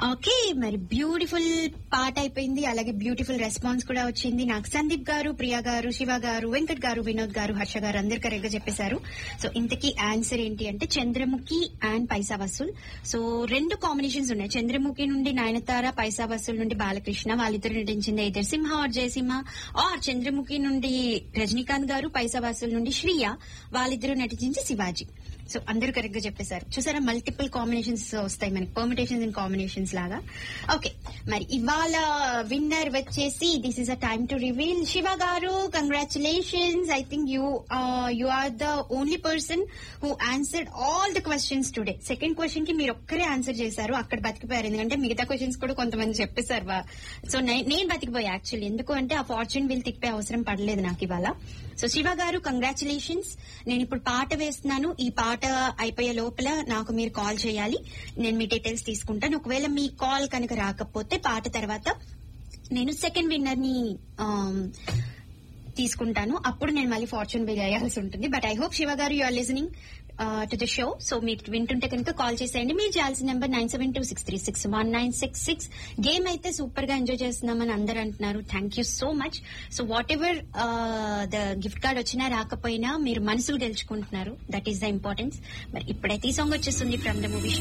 okay మరి beautiful పాట అయిపోయింది అలాగే బ్యూటిఫుల్ రెస్పాన్స్ కూడా వచ్చింది నాకు సందీప్ గారు ప్రియా గారు శివ గారు వెంకట్ గారు వినోద్ గారు హర్ష గారు అందరు కరెక్ట్ గా చెప్పేశారు సో ఇంతకీ ఆన్సర్ ఏంటి అంటే చంద్రముఖి అండ్ పైసా వసూల్ సో రెండు కాంబినేషన్స్ ఉన్నాయి చంద్రముఖి నుండి నయనతార పైసా వసూల్ నుండి బాలకృష్ణ వాళ్ళిద్దరు నటించింది ఇద్దరు సింహ ఆర్ జయసింహ ఆర్ చంద్రముఖి నుండి రజనీకాంత్ గారు పైసా వసూల్ నుండి శ్రీయ వాళ్ళిద్దరూ నటించింది శివాజీ సో అందరూ కరెక్ట్ గా చెప్పేశారు చూసారా మల్టిపుల్ కాంబినేషన్స్ వస్తాయి మనకి పర్మిటేషన్స్ అండ్ కాంబినేషన్స్ లాగా ఓకే మరి ఇవాళ విన్నర్ వచ్చేసి this is a time to reveal Shiva garu congratulations I think you you are the only person who answered all the questions today second question కి మీరు ఒక్కరే ఆన్సర్ చేశారు అక్కడ బతికిపోయారు ఎందుకంటే మిగతా క్వశ్చన్స్ కూడా కొంతమంది చెప్పేశారు వా- సో నే- నేను బతికిపోయా యాక్చువల్లీ ఎందుకు అంటే ఆ ఫార్చ్యూన్ వీల్ తిప్పే అవసరం పడలేదు నాకు ఇవాళ సో శివ గారు కంగ్రాచులేషన్స్ నేను ఇప్పుడు పాట వేస్తున్నాను ఈ పాట అయిపోయే లోపల నాకు మీరు కాల్ చేయాలి నేను మీ డీటెయిల్స్ తీసుకుంటాను ఒకవేళ మీ కాల్ కనుక రాకపోతే పాట తర్వాత నేను సెకండ్ విన్నర్ ని ఆమ్, తీసుకుంటాను అప్పుడు నేను మళ్ళీ ఫార్చ్యూన్ బిల్ వేయాల్సి ఉంటుంది but I hope Shiva garu you are listening to the show so మీరు వింటుంటే కనుక కాల్ చేసేయండి మీరు చేయాల్సిన number nine seven two six three six one nine six six game అయితే సూపర్ గా ఎంజాయ్ చేస్తున్నామని అందరు అంటున్నారు thank you so much so what ever the gift card వచ్చినా రాకపోయినా మీరు మనసులు గెలుచుకుంటున్నారు దట్ ఈస్ ద ఇంపార్టెన్స్ మరి ఇప్పుడైతే ఈ సాంగ్ వచ్చేస్తుంది ఫ్రమ్ ద మూవీ